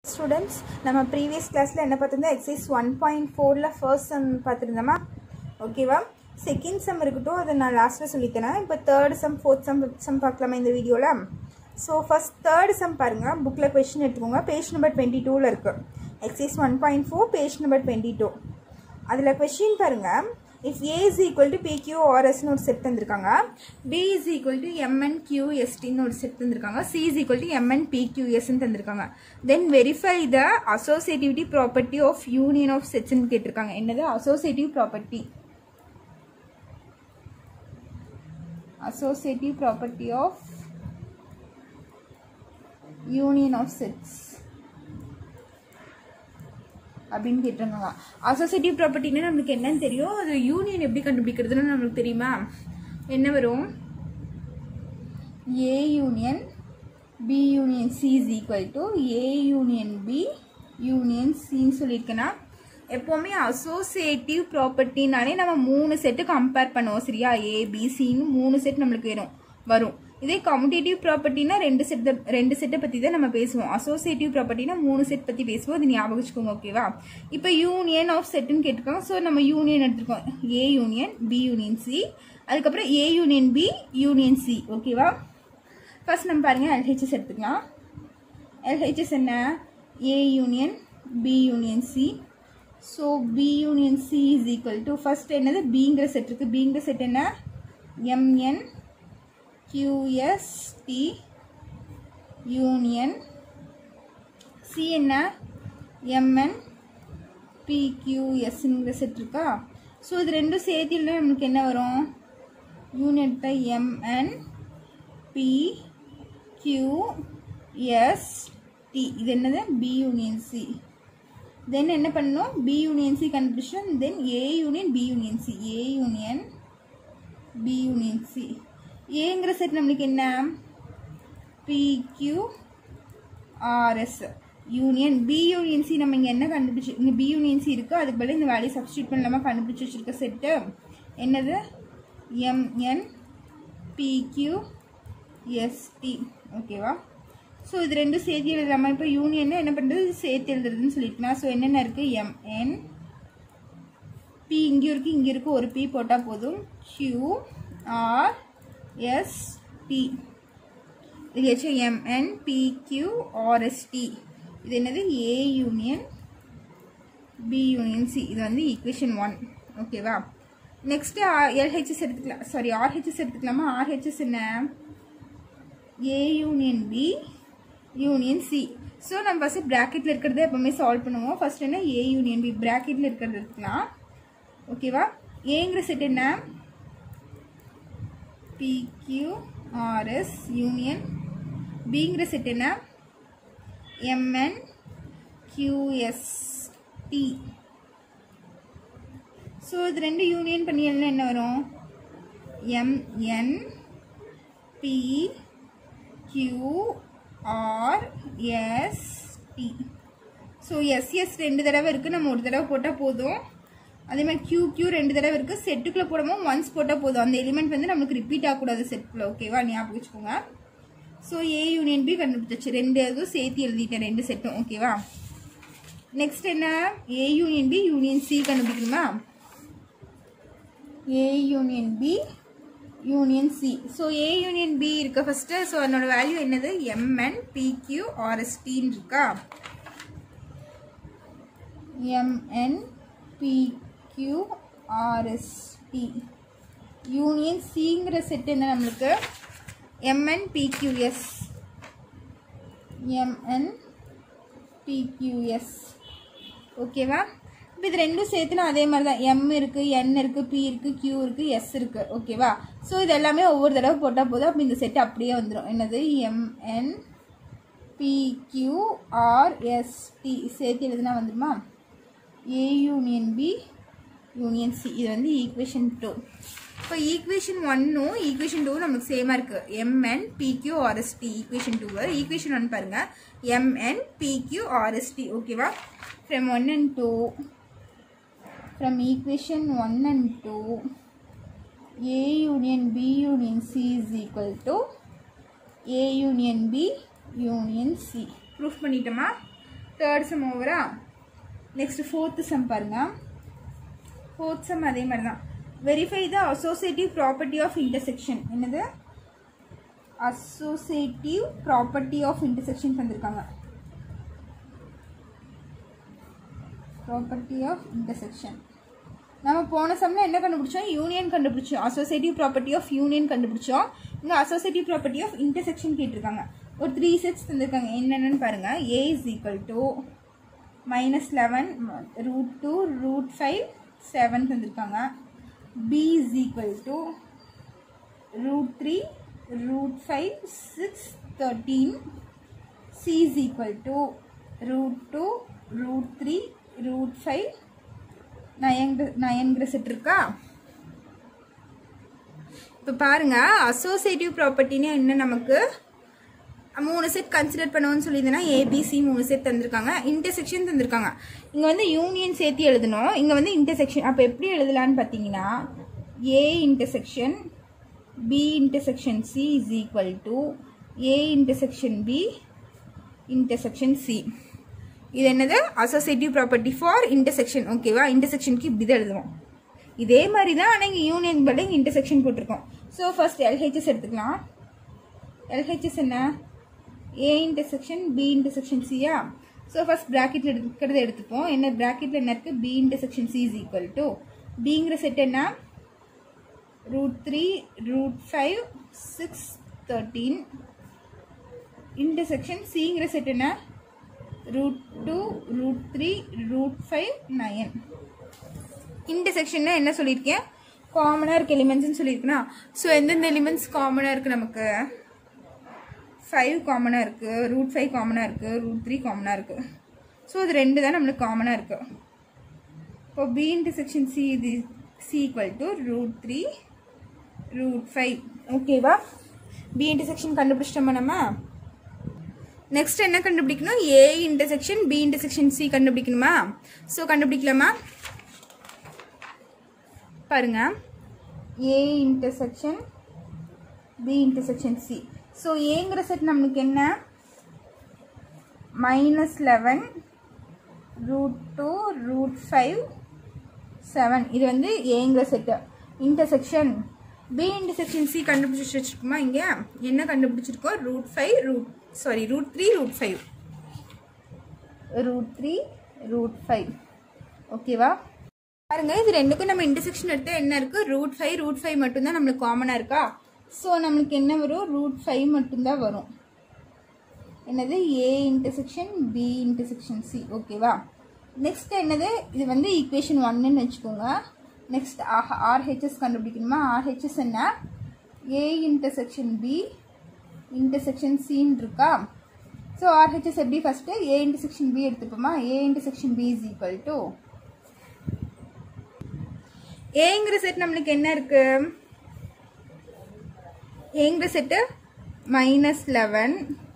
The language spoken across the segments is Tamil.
ஸ்டூடெண்ட்ஸ் நம்ம ப்ரீவியஸ் கிளாஸில் என்ன பார்த்துருந்தோம் எக்ஸைஸ் ஒன் பாயிண்ட் ஃபோரில் ஃபர்ஸ்ட் சம் பார்த்துருந்தோமா ஓகேவா செகண்ட் சம் இருக்கட்டும் அதை நான் லாஸ்ட்டில் சொல்லித்தரேன் இப்போ third sum fourth sum fifth sum பார்க்கலாமா இந்த வீடியோவில் ஸோ ஃபஸ்ட் தேர்ட் சம் பாருங்கள் புக்கில் கொஷின் எடுத்துக்கோங்க பேஜ் நம்பர் டுவெண்ட்டி டூவில் இருக்குது exercise one point four page number twenty two அதில் கொஷின் பாருங்கள் if A is equal to PQ ஆர்எஸ்னு ஒரு செட் தந்திருக்காங்க B is equal to MN கியூஎஸ்டின்னு ஒரு செட் தந்திருக்காங்க C is equal to MN பிக்யூஎஸ்ன்னு தந்திருக்காங்க then verify the associativity property of union of செட்ஸ்ன்னு கேட்டிருக்காங்க என்னது associative property associative property of union of sets அப்படின்னு கேட்டிருக்காங்க அசோசியேட்டிவ் ப்ராப்பர்ட்டினா நம்மளுக்கு என்னன்னு தெரியும் அது யூனியன் எப்படி கண்டுபிடிக்கிறதுன்னு நம்மளுக்கு தெரியுமா என்ன வரும் A union B union C is equal to A union B union சின்னு சொல்லியிருக்கேன்னா எப்போவுமே அசோசியேட்டிவ் ப்ராப்பர்ட்டினாலே நம்ம மூணு செட்டு கம்பேர் பண்ணுவோம் சரியா ஏ பி சின்னு மூணு செட் நம்மளுக்கு வேணும் வரும் இதே கம்யூட்டேட்டிவ் ப்ராப்பர்ட்டினா ரெண்டு செட் ரெண்டு செட்டை பற்றி தான் நம்ம பேசுவோம் அசோசியேட்டிவ் ப்ராப்பர்ட்டினா மூணு செட் பற்றி பேசுவோம் அது ஞாபகம் வச்சுக்கோங்க ஓகேவா இப்போ யூனியன் ஆஃப் செட்டுன்னு கேட்டிருக்காங்க ஸோ நம்ம யூனியன் எடுத்துருக்கோம் A union B union C அதுக்கப்புறம் A union B union C ஓகேவா ஃபர்ஸ்ட் நம்ம பாருங்கள் எல்ஹெச்எஸ் எடுத்துக்கலாம் எல்ஹெச்எஸ் என்ன A union B union C so B union C is equal to first என்னது பிங்கிற செட் இருக்குது பிங்கிற செட் என்ன எம்என் QST யூனியன் சி என்ன எம்என் பிக்யூஎஸ்ங்கிற செட் இருக்கா ஸோ இது ரெண்டும் சேர்த்தில நமக்கு என்ன வரும் unit by MN P Q S T இது என்னது பி யூனியன் சி தென் என்ன பண்ணணும் பி யூனியன் சி கண்டுபிடிச்சோம் then A union B union C A union B union C ஏங்கிற செட் நம்மளுக்கு என்ன PQ RS union B union C நம்ம இங்கே என்ன கண்டுபிடிச்சி இங்கே பி யூனியன் சி இருக்குது அதுக்கு பதில் இந்த வேல்யூ சப்ஸ்டியூட் பண்ணலாமா கண்டுபிடிச்சி வச்சுருக்க செட்டு என்னது எம்என் பிக்யூ எஸ்டி ஓகேவா ஸோ இது ரெண்டும் சேர்த்து எழுதலாமா இப்போ யூனியன் என்ன பண்ணுறது சேர்த்து எழுதுறதுன்னு சொல்லியிருக்கேன் ஸோ என்னென்ன இருக்குது எம்என் பி இங்கே இருக்குது இங்கே இருக்குது ஒரு பி போட்டால் போதும் கியூ ஆர் எஸ்டி இது ஹெச்எம்என் பிக்யூ ஆர்எஸ்டி இது என்னது A union B union C இது வந்து ஈக்குவேஷன் ஒன் ஓகேவா நெக்ஸ்ட்டு எல்ஹெச்எஸ் எடுத்துக்கலாம் சாரி ஆர்ஹெச்எஸ் எடுத்துக்கலாமா ஆர்ஹெச்எஸ் என்ன A union B union C so நம்ம ஃபஸ்ட்டு ப்ராக்கெட்டில் இருக்கிறத எப்போவுமே சால்வ் பண்ணுவோம் ஃபஸ்ட் என்ன ஏ யூனியன் பி ப்ராக்கெட்டில் இருக்கிறது எடுத்துக்கலாம் ஓகேவா ஏங்கிற செட் என்ன பிக்யூஆர்எஸ் யூனியன் பிங்கிற செட் என்ன எம்என் கியூஎஸ்டி ஸோ இது ரெண்டு யூனியன் பண்ணியல்னா என்ன வரும் MN P QRST so SS ரெண்டு தடவை இருக்குது நம்ம ஒரு தடவை போட்டால் போதும் அதே மாதிரி கியூ கியூ ரெண்டு தடவை இருக்குது செட்டுக்குள்ளே போடாமல் ஒன்ஸ் போட்டால் போதும் அந்த எலிமெண்ட் வந்து நம்மளுக்கு ரிப்பீட் ஆகக்கூடாது செட்டுக்குள்ளே ஓகேவா ஞாபகம் வச்சுக்கோங்க ஸோ ஏ யூனியன் பி கண்டுபிடிச்சி ரெண்டு இதுவும் சேர்த்து எழுதிட்டேன் ரெண்டு செட்டும் ஓகேவா நெக்ஸ்ட் என்ன A union B union C கண்டுபிடிக்கணுமா A union B union C so A union B இருக்க ஃபஸ்ட்டு ஸோ அதனோட வேல்யூ என்னது எம்என் பிக்யூ ஆர்எஸ்டின்னு இருக்கா எம்என் பி கியூஆர்எஸ்டி யூனியன் சிங்கிற செட் என்ன நம்மளுக்கு எம்என் பிக்யூஎஸ் எம்என் பிக்யூஎஸ் ஓகேவா இப்போ இது ரெண்டும் சேர்த்துனா அதே மாதிரி தான் எம் இருக்குது என் இருக்குது பி இருக்குது கியூ இருக்குது எஸ் இருக்குது ஓகேவா ஸோ இது எல்லாமே ஒவ்வொரு தடவை போட்டால் போதும் அப்போ இந்த செட் அப்படியே வந்துடும் என்னது எம்என் பிக்யூஆர்எஸ்டி சேர்த்து எழுதுனா வந்துடுமா A union B union C இது வந்து ஈக்குவேஷன் டூ இப்போ ஈக்குவேஷன் ஒன்னும் ஈக்குவேஷன் டூவும் நமக்கு சேமாக இருக்குது எம்என் பிக்யூ ஆர்எஸ்டி ஈக்குவேஷன் டூவு ஈக்குவேஷன் ஒன் பாருங்கள் எம்என் பிக்யூ ஆர்எஸ்டி ஓகேவா from one and two from equation one and two A union B union C is equal to A union B union C proof பண்ணிட்டோமா தேர்ட் சம் ஓவரா நெக்ஸ்ட் ஃபோர்த்து சம் பாருங்க ஃபோர்த் சம் அதே மாதிரி தான் verify the associative property of intersection என்னது அசோசியேட்டிவ் ப்ராப்பர்ட்டி ஆஃப் இன்டர்செக்ஷன் தந்திருக்காங்க ப்ராப்பர்ட்டி ஆஃப் இன்டர்செக்ஷன் நம்ம போன சம்ல என்ன கண்டுபிடிச்சோம் யூனியன் கண்டுபிடிச்சோம் அசோசியேட்டிவ் ப்ராப்பர்ட்டி ஆஃப் யூனியன் கண்டுபிடிச்சோம் இங்கே அசோசியேட்டிவ் ப்ராப்பர்ட்டி ஆஃப் இன்டர்செக்ஷன் கேட்டிருக்காங்க ஒரு த்ரீ செட்ஸ் தந்திருக்காங்க என்னென்னு பாருங்க A is equal to minus eleven root two root five seven தந்திருக்காங்க B is equal to root three root five six thirteen C is equal to root two root three root five நயங்கிற நயன்கிற செட் இருக்கா இப்போ பாருங்க அசோசியேட்டிவ் ப்ராப்பர்ட்டின்னு என்ன நமக்கு மூணு செட் கன்சிடர் பண்ணுவோம்னு சொல்லியிருந்தேன்னா ஏபிசி மூணு செட் தந்திருக்காங்க இன்டர்செக்ஷன் தந்திருக்காங்க இங்கே வந்து யூனியன் சேர்த்து எழுதணும் இங்கே வந்து இன்டர்செக்ஷன் அப்போ எப்படி எழுதலான்னு பார்த்தீங்கன்னா A intersection B intersection C is equal to A intersection B intersection C இது என்னது அசோசியேட்டிவ் ப்ராப்பர்ட்டி ஃபார் இன்டர்செக்ஷன் ஓகேவா இன்டர்செக்ஷனுக்கு இப்படி தான் எழுதுவோம் இதே மாதிரி தான் ஆனால் இங்கே யூனியன் பதில் இங்கே இன்டர்செக்ஷன் போட்டிருக்கோம் ஸோ ஃபர்ஸ்ட் எல்ஹெச்எஸ் எடுத்துக்கலாம் எல்ஹெச்எஸ் என்ன ஏ இன்டர்செக்ஷன் பி இன்டர்செக்ஷன் சியா ஸோ ஃபர்ஸ்ட் ப்ராக்கெட்டில் எடுக்கிறத எடுத்துப்போம் என்ன ப்ராக்கெட்டில் என்ன இருக்குது B intersection C is equal to பிங்கிற செட் என்ன root three root five six thirteen intersection சிங்கிற செட் என்ன root two root three root five nine இன்டர்செக்ஷன்னா என்ன சொல்லியிருக்கேன் காமனாக இருக்க எலிமெண்ட்ஸ்னு சொல்லியிருக்கேனா ஸோ எந்தெந்த எலிமெண்ட்ஸ் காமனாக இருக்குது நமக்கு ஃபைவ் காமனாக இருக்குது ரூட் ஃபைவ் காமனாக இருக்குது ரூட் த்ரீ காமனாக இருக்குது ஸோ அது ரெண்டு தான் நம்மளுக்கு காமனாக இருக்குது இப்போ பி இன்டர்செக்ஷன் சி இது C equal to root three root five ஓகேவா பி இன்டர்செக்ஷன் கண்டுபிடிச்சிட்டோமா நம்ம நெக்ஸ்ட் என்ன கண்டுபிடிக்கணும் A intersection B intersection C கண்டுபிடிக்கணுமா ஸோ கண்டுபிடிக்கலாமா பாருங்க A intersection B intersection C so ஏங்கிற செட் நம்மளுக்கு என்ன minus eleven root two root five seven இது வந்து ஏங்கிற set intersection B intersection C கண்டுபிடிச்சி வச்சிருக்கோமா இங்கே என்ன கண்டுபிடிச்சிருக்கோம் root five root sorry root three root five root three root five ஓகேவா பாருங்க இது ரெண்டுக்கும் நம்ம இன்டர்செக்ஷன் எடுத்தால் என்ன இருக்கு ரூட் ஃபைவ் ரூட் ஃபைவ் மட்டும்தான் நம்மளுக்கு காமனாக இருக்கா ஸோ நம்மளுக்கு என்ன வரும் ரூட் ஃபைவ் மட்டும்தான் வரும் என்னது A intersection B intersection C ஓகேவா நெக்ஸ்ட் என்னது இது வந்து ஈக்குவேஷன் ஒன்னுன்னு வச்சுக்கோங்க நெக்ஸ்ட் ஆர்ஹெச்எஸ் கண்டுபிடிக்கணுமா ஆர்ஹெச்எஸ் என்ன ஏ இன்டர்செக்ஷன் பி இன்டர்செக்ஷன் சின்னு இருக்கா ஸோ ஆர்ஹெச்எஸ் எப்படி ஃபஸ்ட்டு ஏ இன்டர்செக்ஷன் பி எடுத்துப்போமா A intersection B is equal to ஏங்கிற செட் நம்மளுக்கு என்ன இருக்கு ஏங்கிற set minus eleven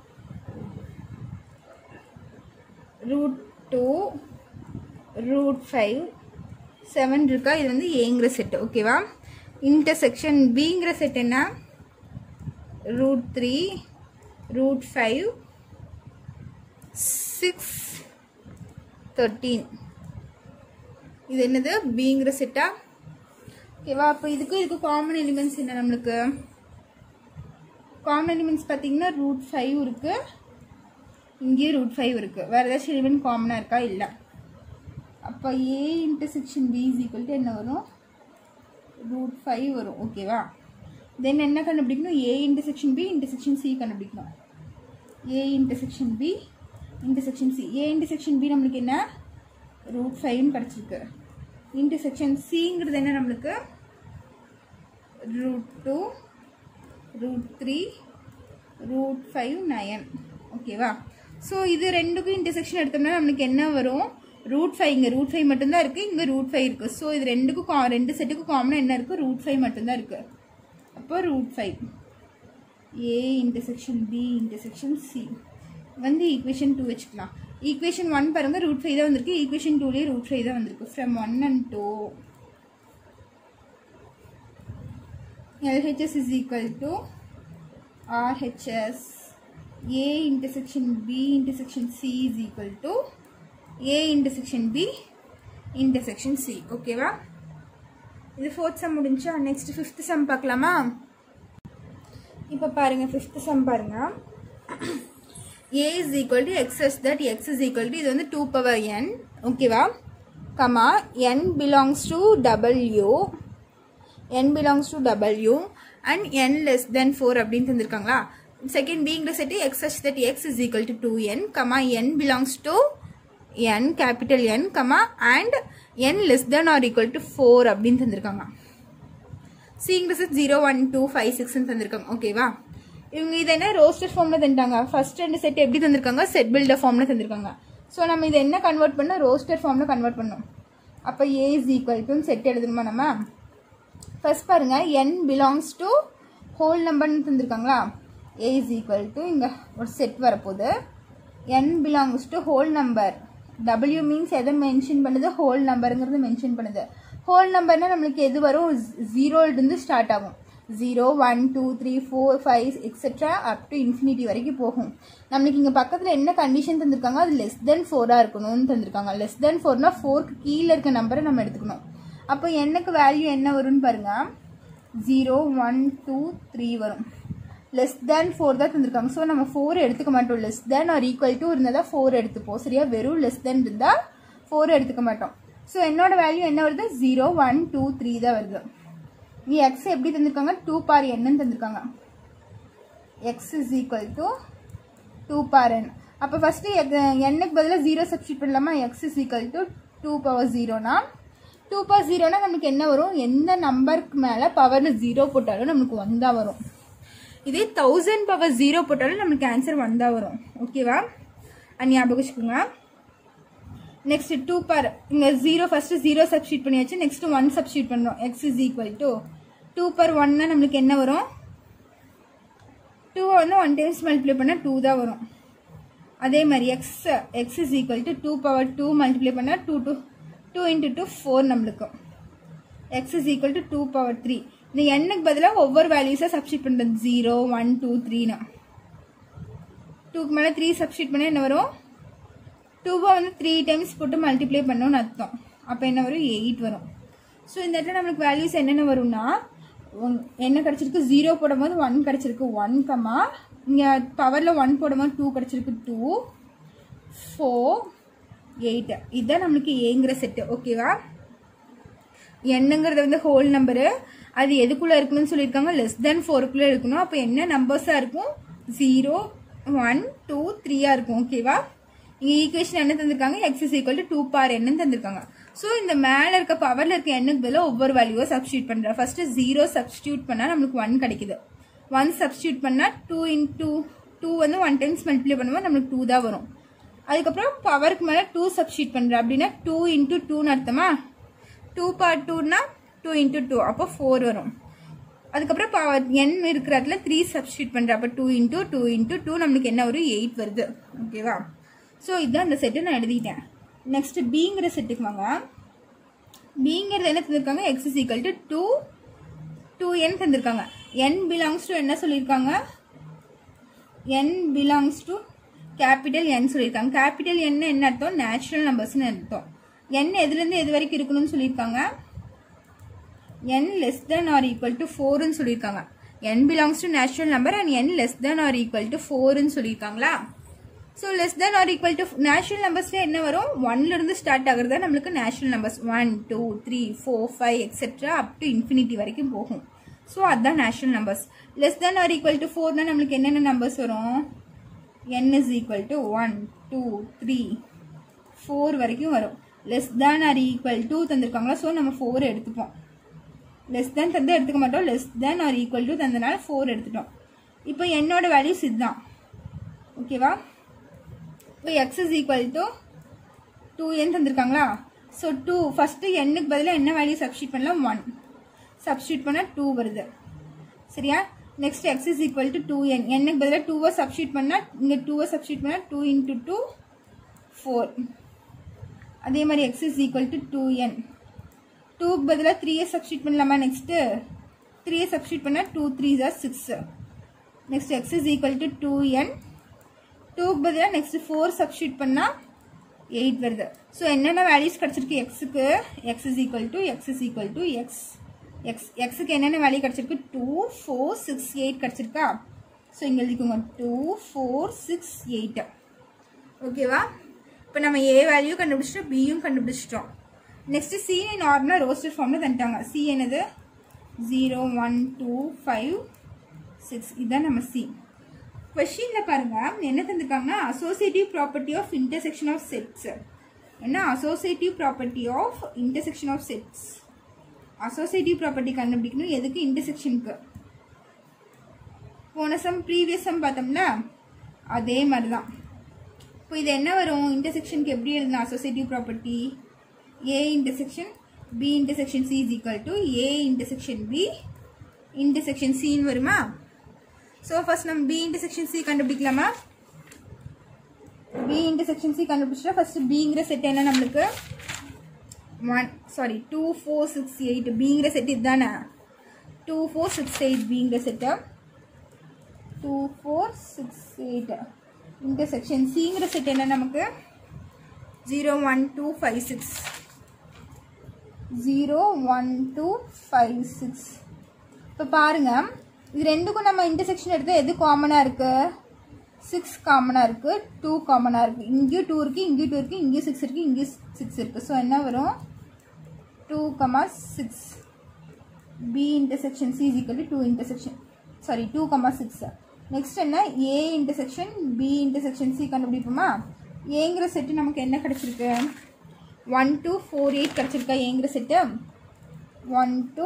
root two root five seven இருக்கா இது வந்து ஏங்கிற செட்டு ஓகேவா இன்டர்செக்ஷன் பிங்கிற செட் என்ன root three root five six thirteen இது என்னது பிங்கிற செட்டா ஓகேவா அப்போ இதுக்கு இதுக்கு காமன் எலிமெண்ட்ஸ் என்ன நம்மளுக்கு காமன் எலிமெண்ட்ஸ் பார்த்தீங்கன்னா ரூட் ஃபைவ் இருக்கு இங்கேயும் ரூட் ஃபைவ் இருக்கு வேற ஏதாச்சும் எலிமெண்ட் காமனாக இருக்கா இல்லை அப்போ A intersection B is equal to என்ன வரும் ரூட் ஃபைவ் வரும் ஓகேவா தென் என்ன கண்டுபிடிக்கணும் A intersection B intersection C கண்டுபிடிக்கணும் A intersection B intersection C A intersection B நம்மளுக்கு என்ன ரூட் ஃபைவ்னு கிடச்சிருக்கு இன்டர்செக்ஷன் சிங்கிறது என்ன நம்மளுக்கு root two root three root five nine ஓகேவா ஸோ இது ரெண்டுக்கும் இன்டர்செக்ஷன் எடுத்தோம்னா நம்மளுக்கு என்ன வரும் ரூட் ஃபைவ் இங்கே ரூட் ஃபைவ் மட்டும்தான் இருக்குது இங்கே ரூட் ஃபைவ் இருக்குது ஸோ இது ரெண்டுக்கும் கா ரெண்டு செட்டுக்கும் காமனாக என்ன இருக்குது ரூட் ஃபைவ் மட்டும்தான் இருக்குது அப்போ root five A intersection B intersection C வந்து ஈக்குவேஷன் டூ வச்சுக்கலாம் ஈக்குவேஷன் ஒன் பாருங்க ரூட் ஃபைவ் தான் வந்திருக்கு ஈக்குவேஷன் டூலேயே ரூட் ஃபைவ் தான் வந்திருக்கு from one and two LHS is equal to RHS A intersection B intersection C is equal to A intersection B intersection C ஓகேவா இது ஃபோர்த் சம் முடிஞ்சா நெக்ஸ்ட் ஃபிஃப்த் சம் பார்க்கலாமா இப்போ பாருங்க ஃபிஃப்த் சம் பாருங்க A is equal to x such that x is equal to இது வந்து டூ பவர் என் ஓகேவா comma n belongs to W n belongs to W and n less than four அப்படின்னு தந்திருக்காங்களா செகண்ட் பீங்கிற set x such that x is equal to two n comma n belongs to n capital n comma and n less than or equal to four அப்படின்னு தந்திருக்காங்க சிங்கிற set zero one two five சிக்ஸ்னு தந்திருக்காங்க ஓகேவா இவங்க இதை என்ன ரோஸ்டர் ஃபார்மில் தந்துட்டாங்க ஃபர்ஸ்ட் ரெண்டு செட் எப்படி தந்திருக்காங்க செட் பில்டர் ஃபார்மில் தந்திருக்காங்க ஸோ நம்ம இதை என்ன கன்வெர்ட் பண்ணால் ரோஸ்டர் ஃபார்மில் கன்வெர்ட் பண்ணோம் அப்போ A is equal to set எழுதணுமா நம்ம ஃபர்ஸ்ட் பாருங்க என் பிலாங்ஸ் டு ஹோல் நம்பர்னு தந்திருக்காங்களா ஏ இஸ் ஈக்குவல் டு இங்கே ஒரு செட் வரப்போகுது n belongs to whole number W means எதை மென்ஷன் பண்ணுது ஹோல் நம்பருங்கிறது மென்ஷன் பண்ணுது ஹோல் நம்பர்னா நம்மளுக்கு எது வரும் ஜீரோலேருந்து ஸ்டார்ட் ஆகும் zero one two three four five etcetera up to infinity வரைக்கும் போகும் நம்மளுக்கு இங்கே பக்கத்தில் என்ன கண்டிஷன் தந்திருக்காங்க அது லெஸ் தென் ஃபோராக இருக்கணும்னு தந்திருக்காங்க லெஸ் தென் ஃபோர்னா ஃபோருக்கு கீழே இருக்க நம்பரை நம்ம எடுத்துக்கணும் அப்போ என்னக்கு வேல்யூ என்ன வரும்னு பாருங்க ஜீரோ ஒன் டூ த்ரீ வரும் லெஸ் தேன் ஃபோர் தான் தந்திருக்காங்க ஸோ நம்ம ஃபோர் எடுத்துக்க மாட்டோம் less than or equal to இருந்தால் தான் ஃபோர் எடுத்துப்போம் சரியா வெறும் லெஸ் தேன் இருந்தால் ஃபோர் எடுத்துக்க மாட்டோம் ஸோ என்னோட வேல்யூ என்ன வருது ஜீரோ ஒன் டூ த்ரீ தான் வருது நீ எக்ஸ் எப்படி தந்திருக்காங்க டூ பார் என்னன்னு தந்திருக்காங்க x is equal to two power n அப்போ ஃபஸ்ட்டு எண்ணுக்கு பதிலாக ஜீரோ சப்ஸ்டியூட் பண்ணலாமா x is equal to two power ஜீரோனா டூ பவர் ஜீரோனா நமக்கு என்ன வரும் எந்த நம்பருக்கு மேலே பவரில் ஜீரோ போட்டாலும் நமக்கு ஒன் தான் வரும் இதே தௌசண்ட் பவர் ஜீரோ போட்டாலும் நமக்கு ஆன்சர் ஒன் தான் வரும் ஓகேவா அது ஞாபகம் வச்சுக்கோங்க நெக்ஸ்ட் டூ பார் இங்கே ஜீரோ ஃபஸ்ட்டு ஜீரோ சப்ஸ்டியூட் பண்ணியாச்சு நெக்ஸ்ட் ஒன் சப்ஸ்டியூட் பண்ணுறோம் x is equal to two power ஒன்னா நம்மளுக்கு என்ன வரும் டூ வந்து ஒன் டைம்ஸ் மல்டிப்ளை பண்ணால் டூ தான் வரும் அதே மாதிரி x x is equal to two power two multiply பண்ணால் two two two into two four நம்மளுக்கு x is equal to two power three இந்த எண்ணுக்கு பதிலாக ஒவ்வொரு வேல்யூஸாக சப்ஸ்டியூட் பண்ணுறது ஜீரோ ஒன் டூ த்ரீனா டூக்கு மேலே த்ரீ சப்ஸ்டியூட் பண்ணால் என்ன வரும் டூவை வந்து த்ரீ டைம்ஸ் போட்டு மல்டிப்ளை பண்ணோன்னு அர்த்தம் அப்போ என்ன வரும் எயிட் வரும் ஸோ இந்த இடத்துல நம்மளுக்கு வேல்யூஸ் என்னென்ன வரும்னா உம், என்ன கிடச்சிருக்கு ஜீரோ போடும்போது ஒன் கிடச்சிருக்கு ஒன் கம்மா இங்கே பவரில் ஒன் போடும்போது டூ கிடச்சிருக்கு டூ ஃபோர் எயிட் இதுதான் நம்மளுக்கு ஏங்கிற செட்டு ஓகேவா என்னங்கிறது வந்து ஹோல் நம்பரு அது எதுக்குள்ளே இருக்கணும்னு சொல்லியிருக்காங்க லெஸ் தென் ஃபோருக்குள்ளே இருக்கணும் அப்போ என்ன நம்பர்ஸாக இருக்கும் ஜீரோ ஒன் டூ த்ரீயாக இருக்கும் ஓகேவா இங்கே ஈக்குவேஷன் என்ன தந்திருக்காங்க x is equal to two power என்னன்னு தந்திருக்காங்க ஸோ இந்த மேலே இருக்க பவரில் இருக்க எண்ணுக்கு பதிலாக ஒவ்வொரு வேல்யூவை சப்ஸ்டியூட் பண்ணுறேன் ஃபர்ஸ்ட் ஜீரோ சப்ஸ்டியூட் பண்ணால் நம்மளுக்கு ஒன் கிடைக்குது ஒன் சப்ஸ்டியூட் பண்ணால் டூ இன்டூ டூ வந்து ஒன் டைம்ஸ் மல்டிப்ளை பண்ணும்போது நம்மளுக்கு டூ தான் வரும் அதுக்கப்புறம் பவருக்கு மேலே டூ சப்ஸ்டியூட் பண்ணுறேன் அப்படின்னா டூ இன்டூ டூன்னு அர்த்தமா டூ பார் டூனா டூ இன்டூ டூ அப்போ ஃபோர் வரும் அதுக்கப்புறம் பவர் என் இருக்கிற இடத்துல த்ரீ சப்ஸ்டியூட் பண்ணுறேன் அப்போ two into two into two நம்மளுக்கு என்ன வரும் எயிட் வருது ஓகேவா ஸோ இதுதான் இந்த செட்டு நான் எழுதிட்டேன் நெக்ஸ்ட் பிங்கிற செட்டுக்கு வாங்க பிங்கிறது என்ன தந்திருக்காங்க x is equal to two two n தந்திருக்காங்க என் பிலாங்ஸ் டு என்ன சொல்லியிருக்காங்க n belongs to capital n சொல்லியிருக்காங்க கேபிட்டல் என் என்ன அர்த்தம் நேச்சுரல் நம்பர்ஸ்னு அர்த்தம் என் எதுலேருந்து எது வரைக்கும் இருக்கணும்னு சொல்லியிருக்காங்க n less than or equal to ஃபோர்னு சொல்லியிருக்காங்க n belongs to natural number and n less than or equal to ஃபோர்னு சொல்லியிருக்காங்களா so less than or equal to natural நம்பர்ஸில் என்ன வரும் ஒன்ல இருந்து ஸ்டார்ட் ஆகுறது தான் நம்மளுக்கு natural numbers one two three four five etcetera up to infinity வரைக்கும் போகும் ஸோ அதுதான் natural numbers less than or equal to ஃபோர்னா நம்மளுக்கு என்னென்ன நம்பர்ஸ் வரும் என் is equal to one two three four வரைக்கும் வரும் less than or equal to தந்திருக்காங்களா ஸோ நம்ம ஃபோர் எடுத்துப்போம் லெஸ் தேன் தந்து எடுத்துக்க மாட்டோம் less than or equal to தந்தனால ஃபோர் எடுத்துட்டோம் இப்போ என்னோட வேல்யூஸ் இதுதான் ஓகேவா இப்போ x is equal to two n தந்திருக்காங்களா ஸோ டூ ஃபஸ்ட்டு எண்ணுக்கு பதிலாக என்ன வேல்யூ சப்ஸ்டியூட் பண்ணலாம் ஒன் சப்ஸ்டியூட் பண்ணால் டூ வருது சரியா next x is equal to two n எண்ணுக்கு பதிலாக டூவை சப்ஸ்டியூட் பண்ணால் இங்கே டூவை சப்ஸ்டியூட் பண்ணால் டூ இன்ட்டு டூ ஃபோர் அதே மாதிரி x is equal to two n டூக்கு பதிலாக த்ரீயை சப்ஸ்டியூட் பண்ணலாமா நெக்ஸ்ட்டு த்ரீயை சப்ஸ்டியூட் பண்ணால் two three are six next x is equal to two n டூக்கு பதிலாக நெக்ஸ்ட் ஃபோர் சப்ஸ்டியூட் பண்ணால் எயிட் வருது ஸோ என்னென்ன வேல்யூஸ் கிடச்சிருக்கு எக்ஸுக்கு x is equal to x is equal to x x எக்ஸுக்கு என்னென்ன வேல்யூ கிடச்சிருக்கு டூ ஃபோர் சிக்ஸ் எயிட் கிடச்சிருக்கா ஸோ இங்கே எழுதிக்கோங்க டூ ஃபோர் சிக்ஸ் எயிட் ஓகேவா இப்போ நம்ம ஏ வேல்யூ கண்டுபிடிச்சிட்டோம் பியும் கண்டுபிடிச்சிட்டோம் நெக்ஸ்ட் சி நார்மலாக ரோஸ்டர் ஃபார்மில் தந்துட்டாங்க சி என்னது zero one two five six இதுதான் நம்ம சி கொஷினில் பாருங்க என்ன தந்திருக்காங்கன்னா associative property of intersection of sets என்ன associative property of intersection of sets associative property கண்டுபிடிக்கணும் எதுக்கு இன்டர்செக்ஷனுக்கு போன சம் ப்ரீவியஸ் சம் பார்த்தோம்ல அதே மாதிரி தான் இப்போ இது என்ன வரும் இன்டர்செக்ஷனுக்கு எப்படி எழுதணும் associative property A intersection B intersection C is equal to A intersection B intersection சின்னு வருமா ஸோ ஃபர்ஸ்ட் நம்ம பி இன்டர்செக்ஷன் சி கண்டுபிடிக்கலாமா பி இன்டர்செக்ஷன் சி கண்டுபிடிச்சா ஃபர்ஸ்ட் பிங்கிற செட் என்ன நம்மளுக்கு one sorry two four six eight பிங்கிற செட் இதுதானே டூ ஃபோர் சிக்ஸ் எயிட் பிங்கிற set two four six eight intersection சிங்கிற செட் என்ன நமக்கு zero one two five six zero one two five six இப்போ பாருங்க இது ரெண்டுக்கும் நம்ம இன்டர்செக்ஷன் எடுத்தால் எது காமனாக இருக்கு சிக்ஸ் காமனாக இருக்கு டூ காமனாக இருக்கு இங்கேயும் டூ இருக்கு இங்கேயும் டூ இருக்கு இங்கேயும் சிக்ஸ் இருக்கு இங்கேயும் சிக்ஸ் இருக்கு ஸோ என்ன வரும் two comma six B intersection C is two intersection sorry two comma six next என்ன A intersection B intersection C கண்டுபிடிப்போமா ஏங்கிற செட்டு நமக்கு என்ன கிடச்சிருக்கு ஒன் டூ ஃபோர் எயிட் கிடச்சிருக்கா ஏங்கிற set one two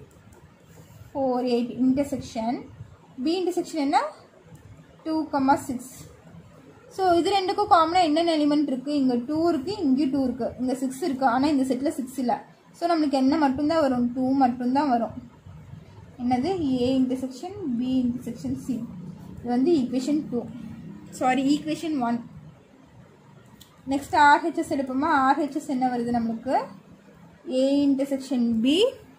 four eight intersection B intersection என்ன டூ கம்மா சிக்ஸ் ஸோ இது ரெண்டுக்கும் காமனாக என்னென்ன எலிமெண்ட் இருக்குது இங்கே டூ இருக்குது இங்கேயும் டூ இருக்குது இங்கே சிக்ஸ் இருக்குது ஆனால் இந்த செட்டில் சிக்ஸ் இல்லை ஸோ நம்மளுக்கு என்ன மட்டும்தான் வரும் டூ மட்டும்தான் வரும் என்னது A intersection B intersection C இது வந்து equation two sorry equation one next RHS எடுப்போமா ஆர்ஹெச்எஸ் என்ன வருது நம்மளுக்கு ஏ இன்டர்செக்ஷன் பி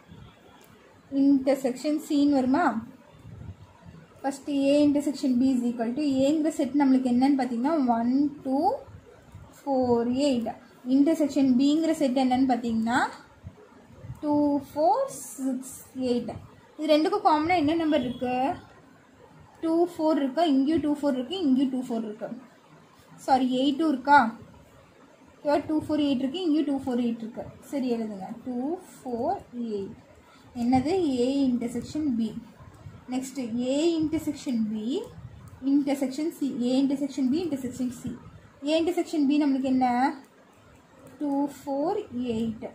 இன்டர்செக்ஷன் சின்னு வருமா first A intersection B is equal to ஏங்கிற செட் நம்மளுக்கு என்னன்னு பார்த்தீங்கன்னா one two four eight intersection பிங்கிற செட் என்னன்னு பார்த்தீங்கன்னா டூ ஃபோர் சிக்ஸ் எயிட் இது ரெண்டுக்கும் காமனாக என்ன நம்பர் இருக்குது டூ ஃபோர் இருக்கா இங்கேயும் டூ ஃபோர் இருக்குது இங்கேயும் டூ ஃபோர் இருக்கு சாரி எயிட்டும் இருக்கா ஓகேவா டூ ஃபோர் எயிட் இருக்குது இங்கேயும் டூ ஃபோர் எயிட் இருக்குது சரி எழுதுங்க டூ ஃபோர் எயிட் என்னது A intersection B next A intersection B intersection C A intersection B intersection C A intersection B நம்மளுக்கு என்ன டூ ஃபோர் எயிட்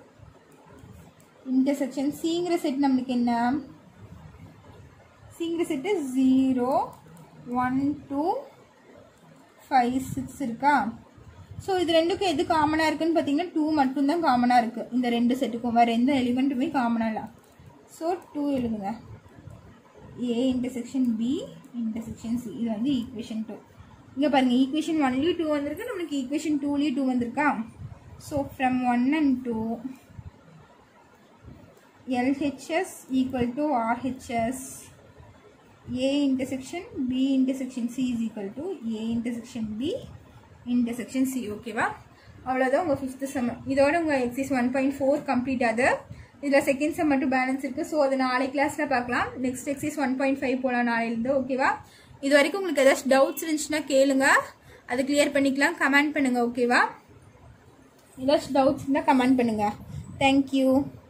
இன்டர்செக்ஷன் சிங்கிற செட் நம்மளுக்கு என்ன சிங்கிற set zero one two five six இருக்கா ஸோ இது ரெண்டுக்கும் எது காமனாக இருக்குன்னு பார்த்தீங்கன்னா டூ மட்டும்தான் காமனாக இருக்குது இந்த ரெண்டு செட்டுக்கும் வேறு எந்த எலிமெண்ட்டுமே காமனாக இல்லை ஸோ டூ எழுதுங்க A intersection B intersection C இது வந்து ஈக்குவேஷன் டூ இங்கே பாருங்கள் ஈக்குவேஷன் ஒன்லேயும் டூ வந்திருக்கு நம்மளுக்கு ஈக்குவேஷன் டூலேயும் டூ வந்திருக்கா so from one and two LHS equal to RHS A intersection B intersection C is equal to A intersection B intersection C ஓகேவா அவ்வளோதான் உங்கள் ஃபிஃப்த்து செம் இதோட உங்கள் exercise one point four complete ஆகுது இதில் செகண்ட் செம் மட்டும் பேலன்ஸ் இருக்குது ஸோ அது நாளை கிளாஸில் பார்க்கலாம் next exercise one point five போகலாம் நாளையிலேருந்து ஓகேவா இது வரைக்கும் உங்களுக்கு ஏதாச்சும் டவுட்ஸ் இருந்துச்சுன்னா கேளுங்க அது கிளியர் பண்ணிக்கலாம் கமெண்ட் பண்ணுங்கள் ஓகேவா ஏதாச்சும் டவுட்ஸ் இருந்தால் கமெண்ட் பண்ணுங்கள் தேங்க்யூ